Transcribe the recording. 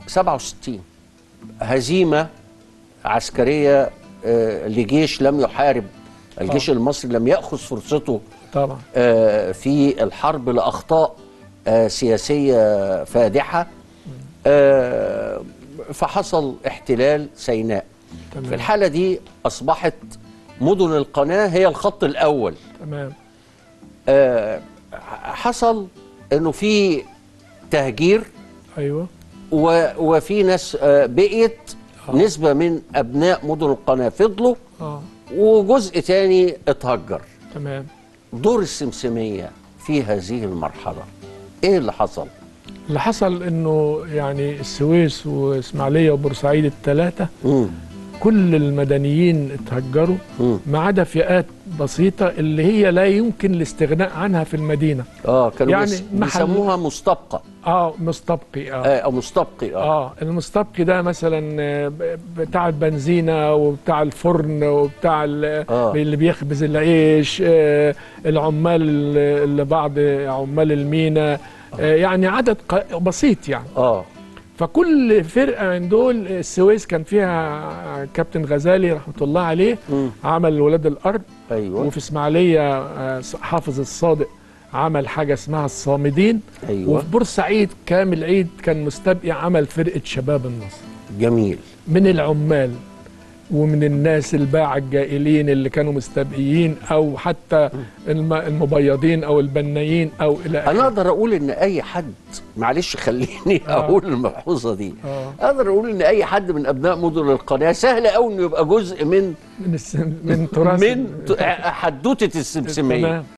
67 هزيمه عسكريه آه، لجيش لم يحارب الجيش المصري لم ياخذ فرصته طبعا آه، في الحرب لاخطاء آه، سياسيه فادحه آه، فحصل احتلال سيناء تمام. في الحاله دي اصبحت مدن القناه هي الخط الاول تمام آه، حصل انه في تهجير ايوه و- وفي ناس آه، بقيت آه. نسبه من ابناء مدن القناه فضلوا اه وجزء تاني اتهجر تمام دور السمسميه في هذه المرحله ايه اللي حصل اللي حصل انه يعني السويس واسماعيليه وبورسعيد الثلاثه مم. كل المدنيين اتهجروا مم. ما عدا فئات بسيطه اللي هي لا يمكن الاستغناء عنها في المدينه اه كانوا يعني يعني محل- بيسموها مستبقى اه مستبقي اه آه او مستبقي اه, اه المستبقي ده مثلا آه، ب- بتاع البنزينه وبتاع الفرن وبتاع ال- آه. اللي بيخبز العيش آه، العمال اللي اللي بعض عمال المينا آه، يعني عدد ق- بسيط يعني آه. فكل فرقه من دول السويس كان فيها كابتن غزالي رحمه الله عليه مم. عمل ولاد الارض ايوه وفي اسماعيليه آه، حافظ الصادق عمل حاجه اسمها الصامدين ايوه وفي بورسعيد كامل عيد كان مستبقي عمل فرقه شباب النصر جميل من العمال ومن الناس الباعة الجائلين اللي كانوا مستبقيين او حتى الم- المبيضين او البنايين او الى انا اخره اقدر اقول ان اي حد معلش خليني آه. اقول الملحوظه دي آه. اقدر اقول ان اي حد من ابناء مدن القناه سهل قوي انه يبقى جزء من من الس... من تراث من ت- حدوته السمسميه تمام